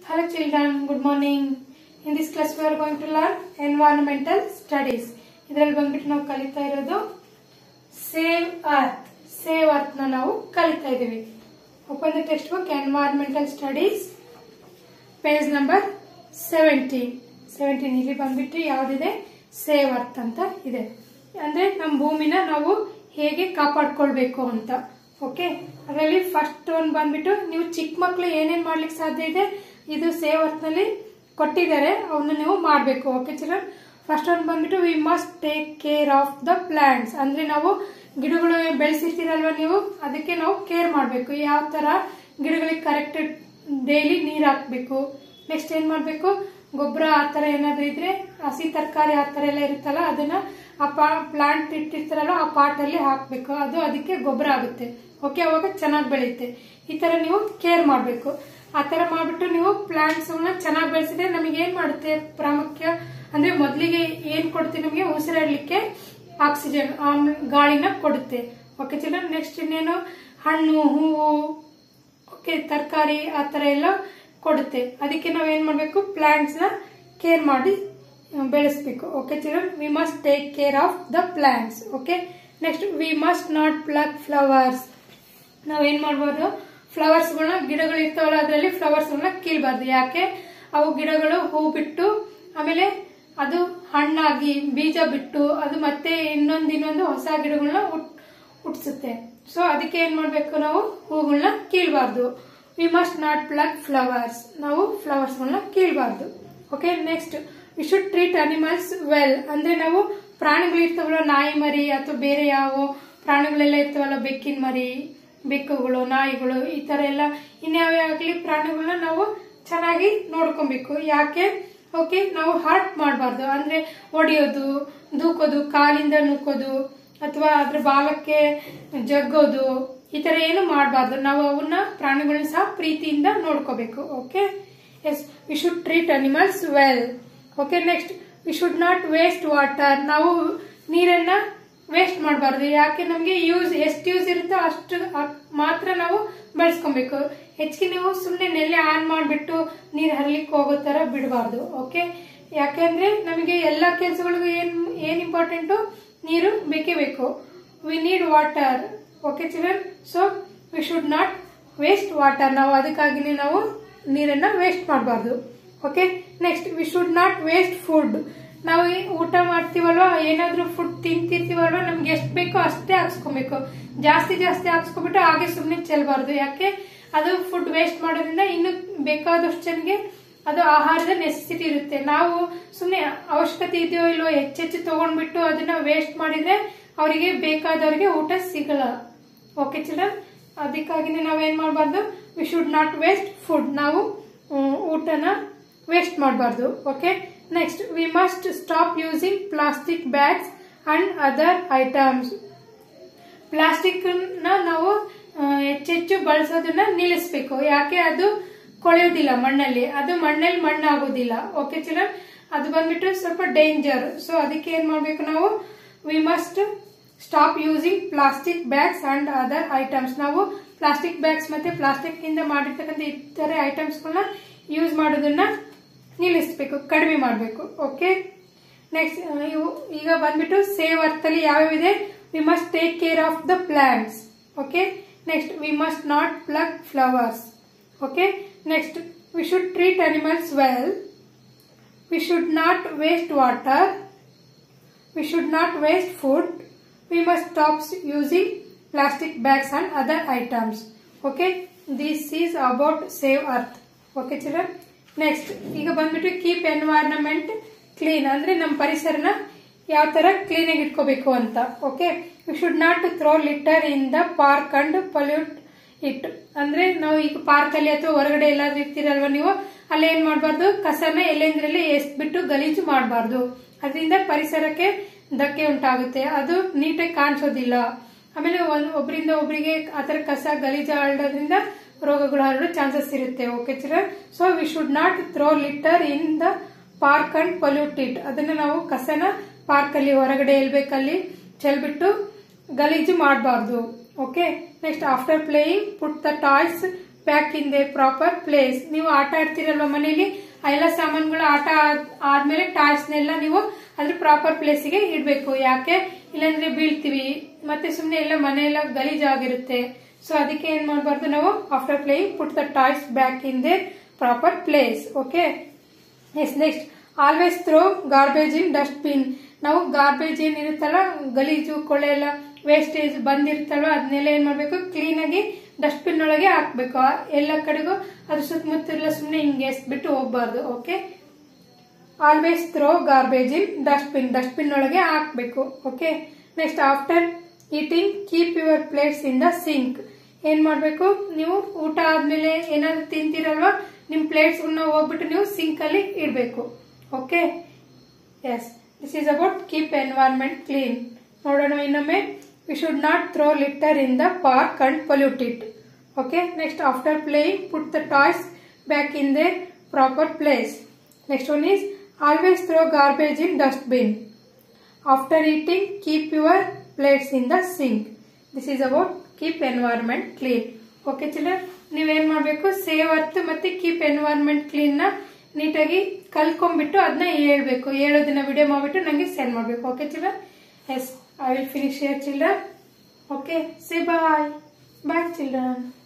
Hello children, good morning. In this class we are going to learn environmental studies. ಇದರಲ್ಲಿ ಬಂದ್ಬಿಟ್ಟು ನಾವು ಕಲಿತಾ ಇರೋದು ಸೇವ್ ಅರ್ತ್ ಸೇವ್ ಅರ್ತ್ ನ ನಾವು ಕಲಿತಾ ಇದೀವಿ open the textbook environmental studies page number seventeen seventeen ಇಲ್ಲಿ ಬಂದ್ಬಿಟ್ಟು ಯಾವ್ದಿದೆ ಸೇವ್ ಅರ್ತ್ ಅಂತ ಇದೆ ಅಂದ್ರೆ ನಮ್ಮ ಭೂಮಿನ ನಾವು ಹೇಗೆ ಕಾಪಾಡ್ಕೊಳ್ಬೇಕು ಅಂತ ಓಕೆ ಅದರಲ್ಲಿ ಫಸ್ಟ್ ಒಂದು ಬಂದ್ಬಿಟ್ಟು ನೀವು ಚಿಕ್ಕ ಮಕ್ಕಳು ಏನೇನ್ ಮಾಡ್ಲಿಕ್ಕೆ ಸಾಧ್ಯ ಇದೆ ಇದು ಸೇವ್ ಅರ್ತ್ ನಲ್ಲಿ ಕೊಟ್ಟಿದ್ದಾರೆ ಅವನ್ನ ನೀವು ಮಾಡಬೇಕು ಓಕೆ ಚಿಲ್ಡ್ರನ್ ಫಸ್ಟ್ ಒಂದು ಬಂದ್ಬಿಟ್ಟು we must take care of the plants ಅಂದ್ರೆ ನಾವು ಗಿಡಗಳು ಬೆಳೆಸಿರ್ತೀರಲ್ವ ನೀವು ಅದಕ್ಕೆ ನಾವು ಕೇರ್ ಮಾಡಬೇಕು ಯಾವ ತರ ಗಿಡಗಳಿಗೆ ಕರೆಕ್ಟ್ ಡೈಲಿ ನೀರ್ ಹಾಕ್ಬೇಕು ನೆಕ್ಸ್ಟ್ ಏನ್ ಮಾಡ್ಬೇಕು ಗೊಬ್ಬರ ಆ ತರ ಏನಾದ್ರು ಇದ್ರೆ ಹಸಿ ತರಕಾರಿ ಆ ತರ ಎಲ್ಲ ಇರುತ್ತಲ್ಲ ಅದನ್ನ ಆ ಪ್ಲಾಂಟ್ ಇಟ್ಟಿರ್ತಾರಲ್ಲ ಆ ಪಾಟ್ ಅಲ್ಲಿ ಹಾಕ್ಬೇಕು ಅದು ಅದಕ್ಕೆ ಗೊಬ್ಬರ ಆಗುತ್ತೆ ಓಕೆ ಅವಾಗ ಚೆನ್ನಾಗಿ ಬೆಳೆಯುತ್ತೆ ಈ ತರ ನೀವು ಕೇರ್ ಮಾಡಬೇಕು ಆ ತರ ಮಾಡ್ಬಿಟ್ಟು ನೀವು ಪ್ಲಾಂಟ್ಸ್ ಚೆನ್ನಾಗಿ ಬೆಳೆಸಿದ್ರೆ ನಮಗೆ ಏನ್ ಮಾಡುತ್ತೆ ಪ್ರಾಮುಖ್ಯ ಅಂದ್ರೆ ಮೊದಲಿಗೆ ಏನ್ ಕೊಡುತ್ತೆ ನಮಗೆ ಉಸಿರಾಡ್ಲಿಕ್ಕೆ ಆಕ್ಸಿಜನ್ ಗಾಳಿನ ಕೊಡುತ್ತೆ ಓಕೆ ಚಿಲ್ಡ್ರನ್ ನೆಕ್ಸ್ಟ್ ಇನ್ನೇನು ಹಣ್ಣು ಹೂವು ಓಕೆ ತರಕಾರಿ ಆ ತರ ಎಲ್ಲ ಕೊಡುತ್ತೆ ಅದಕ್ಕೆ ನಾವ್ ಏನ್ ಮಾಡ್ಬೇಕು ಪ್ಲಾಂಟ್ಸ್ ನ ಕೇರ್ ಮಾಡಿ ಬೆಳೆಸ್ಬೇಕು okay children we must take care of the plants okay next we must not pluck flowers ನಾವ್ ಏನ್ ಮಾಡ್ಬೋದು ಫ್ಲವರ್ಸ್ ಗಳನ್ನ ಗಿಡಗಳು ಇರ್ತಾವಲ್ಲ ಅದರಲ್ಲಿ ಫ್ಲವರ್ಸ್ ಗಳನ್ನ ಕೀಳ್ಬಾರ್ದು ಯಾಕೆ ಅವು ಗಿಡಗಳು ಹೂ ಬಿಟ್ಟು ಆಮೇಲೆ ಅದು ಹಣ್ಣಾಗಿ ಬೀಜ ಬಿಟ್ಟು ಅದು ಮತ್ತೆ ಇನ್ನೊಂದ್ ಇನ್ನೊಂದು ಹೊಸ ಗಿಡಗಳನ್ನ ಹುಟ್ಟಿಸುತ್ತೆ ಸೊ ಅದಕ್ಕೆ ಏನ್ ಮಾಡ್ಬೇಕು ನಾವು ಹೂಗಳನ್ನ ಕೀಳ್ಬಾರ್ದು we must not pluck flowers ನಾವು ಫ್ಲವರ್ಸ್ ಗಳನ್ನ ಕೀಳ್ಬಾರ್ದು okay next we should treat animals well ಅಂದ್ರೆ ನಾವು ಪ್ರಾಣಿಗಳು ಇರ್ತಾವಲ್ಲ ನಾಯಿ ಮರಿ ಅಥವಾ ಬೇರೆ ಯಾವ ಪ್ರಾಣಿಗಳೆಲ್ಲ ಇರ್ತಾವಲ್ಲ ಬೆಕ್ಕಿನ ಮರಿ ಬೆಕ್ಕುಗಳು ನಾಯಿಗಳು ಈ ತರ ಎಲ್ಲ ಇನ್ಯಾವೇ ಆಗ್ಲಿ ಪ್ರಾಣಿಗಳನ್ನ ನಾವು ಚೆನ್ನಾಗಿ ನೋಡ್ಕೊಬೇಕು ಯಾಕೆ ಓಕೆ ನಾವು ಹಾರ್ಟ್ ಮಾಡಬಾರ್ದು ಅಂದ್ರೆ ಒಡೆಯೋದು ದೂಕೋದು ಕಾಲಿಂದ ನುಕ್ಕೋದು ಅಥವಾ ಅದ್ರ ಬಾಲಕ್ಕೆ ಜಗ್ಗೋದು ಈ ತರ ಏನು ಮಾಡಬಾರ್ದು ನಾವು ಅವನ್ನ ಪ್ರಾಣಿಗಳನ್ನ ಸಹ ಪ್ರೀತಿಯಿಂದ ನೋಡ್ಕೋಬೇಕು okay yes we should treat animals well okay next we should not waste water ನಾವು ನೀರನ್ನ ವೇಸ್ಟ್ ಮಾಡಬಾರ್ದು ಯಾಕೆ ನಮಗೆ ಯೂಸ್ ಎಷ್ಟು ಯೂಸ್ ಇರುತ್ತೋ ಅಷ್ಟು ಮಾತ್ರ ನಾವು ಬಳಸ್ಕೊಬೇಕು ಹೆಚ್ಚಿಗೆ ನೀವು ಸುಮ್ಮನೆ ನೆಲೆ ಆನ್ ಮಾಡಿಬಿಟ್ಟು ನೀರು ಹರಿಲಿಕ್ಕೆ ಹೋಗೋ ತರ ಬಿಡಬಾರ್ದು ಓಕೆ ಯಾಕೆಂದ್ರೆ ನಮಗೆ ಎಲ್ಲಾ ಕೆಲಸಗಳಿಗೂ ಏನ್ ಏನ್ ಇಂಪಾರ್ಟೆಂಟು ನೀರು ಬೇಕೇ ಬೇಕು we need water okay children so we should not waste water ನಾವು ಅದಕ್ಕಾಗಿನೇ ನಾವು ನೀರನ್ನ ವೇಸ್ಟ್ ಮಾಡಬಾರ್ದು okay next we should not waste food ನಾವು ಊಟ ಮಾಡ್ತೀವಲ್ವಾ ಏನಾದ್ರೂ ಫುಡ್ ತಿಂತಿರ್ತೀವಲ್ವಾ ನಮ್ಗೆ ಎಷ್ಟು ಬೇಕೋ ಅಷ್ಟೇ ಹಾಕ್ಸ್ಕೊಬೇಕು ಜಾಸ್ತಿ ಜಾಸ್ತಿ ಹಾಕ್ಸ್ಕೊಬಿಟ್ಟು ಹಾಗೆ ಸುಮ್ಮನೆ ಚೆಲ್ಬಾರ್ದು ಯಾಕೆ ಅದು ಫುಡ್ ವೇಸ್ಟ್ ಮಾಡೋದ್ರಿಂದ ಇನ್ನು ಬೇಕಾದಷ್ಟು ಜನಗೆ ಅದು ಆಹಾರದ ನೆಸೆಸಿಟಿ ಇರುತ್ತೆ ನಾವು ಸುಮ್ಮನೆ ಅವಶ್ಯಕತೆ ಇದೆಯೋ ಇಲ್ವೋ ಹೆಚ್ಚೆಚ್ಚು ತಗೊಂಡ್ಬಿಟ್ಟು ಅದನ್ನ ವೇಸ್ಟ್ ಮಾಡಿದ್ರೆ ಅವರಿಗೆ ಬೇಕಾದವರಿಗೆ ಊಟ ಸಿಗಲ್ಲ ಓಕೆ ಚಿಲ್ಡ್ರನ್ ಅದಕ್ಕಾಗಿನೇ ನಾವೇನ್ ಮಾಡಬಾರ್ದು we should not waste food ನಾವು ಊಟನ ವೇಸ್ಟ್ ಮಾಡಬಾರ್ದು okay next we must stop using plastic bags and other items plastic ನ ನಾವು ಹೆಚ್ಚೆಚ್ಚು ಬಳಸೋದನ್ನ ನಿಲ್ಲಿಸಬೇಕು ಯಾಕೆ ಅದು ಕೊಳೆಯೋದಿಲ್ಲ ಮಣ್ಣಲ್ಲಿ ಅದು ಮಣ್ಣಲ್ಲಿ ಮಣ್ಣು ಆಗೋದಿಲ್ಲ ಓಕೆ ಚಿಲ್ಡ್ರನ್ ಅದು ಬಂದ್ಬಿಟ್ಟು ಸ್ವಲ್ಪ ಡೇಂಜರ್ ಸೊ ಅದಕ್ಕೆ ಏನ್ ಮಾಡ್ಬೇಕು ನಾವು we must stop using plastic bags and other items ನಾವು ಪ್ಲಾಸ್ಟಿಕ್ ಬ್ಯಾಗ್ಸ್ ಮತ್ತೆ ಪ್ಲಾಸ್ಟಿಕ್ ಇಂದ ಮಾಡಿರ್ತಕ್ಕಂಥ ಇತರೆ ಐಟಮ್ಸ್ ಗಳನ್ನ ಯೂಸ್ ಮಾಡೋದನ್ನ ನಿಲ್ಲಿಸಬೇಕು ಕಡಿಮೆ ಮಾಡಬೇಕು ಓಕೆ ನೆಕ್ಸ್ಟ್ ಈಗ ಬಂದ್ಬಿಟ್ಟು ಸೇವ್ ಅರ್ಥಲ್ಲಿ ಯಾವ್ಯಾವಿದೆ we must take care of the plants okay next we must not pluck flowers okay next we should treat animals well we should not waste water we should not waste food we must stop using plastic bags and other items okay this is about save earth okay children next ಈಗ ಬಂದ್ಬಿಟ್ಟು keep environment clean ಅಂದ್ರೆ ನಮ್ಮ ಪರಿಸರನ ಯಾವ ತರ clean ಆಗಿ ಇಟ್ಕೋಬೇಕು ಅಂತ okay we should not throw litter in the park and pollute it ಅಂದ್ರೆ ನಾವು ಈಗ ಪಾರ್ಕ್ ಅಲ್ಲಿ ಅಥವಾ ಹೊರಗಡೆ ಎಲ್ಲಾದ್ರೂ ಇರ್ತೀರಲ್ವಾ ನೀವು ಅಲ್ಲಿ ಏನ್ ಮಾಡಬಾರ್ದು ಕಸನ ಎಲ್ಲೆಂದ್ರಲ್ಲಿ ಎಸ್ಬಿಟ್ಟು ಗಲೀಜು ಮಾಡಬಾರ್ದು ಅದರಿಂದ ಪರಿಸರಕ್ಕೆ ಧಕ್ಕೆ ಉಂಟಾಗುತ್ತೆ ಅದು ನೀಟಾಗಿ ಕಾಣಿಸೋದಿಲ್ಲ ಆಮೇಲೆ ಒಬ್ಬರಿಂದ ಒಬ್ಬರಿಗೆ ಆತರ ಕಸ ಗಲೀಜು ಹರಡೋದ್ರಿಂದ ರೋಗಗಳು ಹರಡೋ ಚಾನ್ಸಸ್ ಇರುತ್ತೆ okay children so we should not throw litter in the park and pollute it ಅದನ್ನ ನಾವು ಕಸನ ಪಾರ್ಕ್ ಅಲ್ಲಿ ಹೊರಗಡೆ ಎಲ್ಬೇಕಲ್ಲಿ ಚೆಲ್ಬಿಟ್ಟು ಗಲೀಜು ಮಾಡಬಾರ್ದು okay next after playing put the toys back in their proper place ನೀವು ಆಟ ಆಡ್ತಿರಲ್ವಾ ಮನೇಲಿ ಆ ಎಲ್ಲ ಸಾಮಾನುಗಳು ಆಟ ಆದ್- ಆದ್ಮೇಲೆ ಟಾಯ್ಸ್ನೆಲ್ಲ ನೀವು ಅದ್ರ ಪ್ರಾಪರ್ ಪ್ಲೇಸಿಗೆ ಇಡಬೇಕು ಯಾಕೆ ಇಲ್ಲಾಂದ್ರೆ ಬೀಳ್ತೀವಿ ಮತ್ತೆ ಸುಮ್ಮನೆ ಎಲ್ಲ ಮನೆಯೆಲ್ಲ ಗಲೀಜಾಗಿರುತ್ತೆ ಸೊ ಅದಕ್ಕೆ ಏನ್ ಮಾಡಬಾರ್ದು ನಾವು after playing put the toys back in their proper place okay yes next always throw garbage in dustbin ನಾವು ಗಾರ್ಬೇಜ್ ಏನಿರುತ್ತಲ್ಲ ಗಲೀಜು ಕೊಳೆ ಎಲ್ಲ ವೇಸ್ಟೇಜ್ ಬಂದಿರ್ತಲ್ವ ಅದನ್ನೆಲ್ಲ ಏನ್ ಮಾಡ್ಬೇಕು ಕ್ಲೀನ್ ಆಗಿ ಡಸ್ಟ್ಬಿನ್ ಒಳಗೆ ಹಾಕ್ಬೇಕು ಆ ಎಲ್ಲ ಕಡೆಗೂ ಅದ್ರ ಸುತ್ತಮುತ್ತ ಸುಮ್ಮನೆ ಹಿಂಗೆ ಎಸ್ಬಿಟ್ಟು ಹೋಗ್ಬಾರ್ದು okay always throw garbage in dustbin dustbin ಒಳಗೆ ಹಾಕ್ಬೇಕು okay next after eating keep your plates in the sink ಏನ್ ಮಾಡ್ಬೇಕು ನೀವು ಊಟ ಆದ್ಮೇಲೆ ಏನಾದ್ರು ತಿಂತೀರಲ್ವಾ ನಿಮ್ ಪ್ಲೇಟ್ಸ್ ಹೋಗ್ಬಿಟ್ಟು ನೀವು ಸಿಂಕ್ ಅಲ್ಲಿ ಇಡಬೇಕು okay yes this is about keep environment clean ನೋಡೋಣ ಇನ್ನೊಮ್ಮೆ we should not throw litter in the park and pollute it okay next after playing put the toys back in their proper place next one is always throw garbage in dustbin after eating keep your plates in the sink this is about keep environment clean okay children ನೀವೇನ್ ಮಾಡಬೇಕು save earth ಮತ್ತೆ keep environment clean ನ ನೀಟಾಗಿ ಕಲ್ಕೊಂಡ್ಬಿಟ್ಟು ಅದನ್ನ ಹೇಳ್ಬೇಕು ಹೇಳೋದನ್ನ video ಮಾಡ್ಬಿಟ್ಟು ನಂಗೆ ಸೆಂಡ್ ಮಾಡಬೇಕು okay children yes I will finish your children okay say bye bye children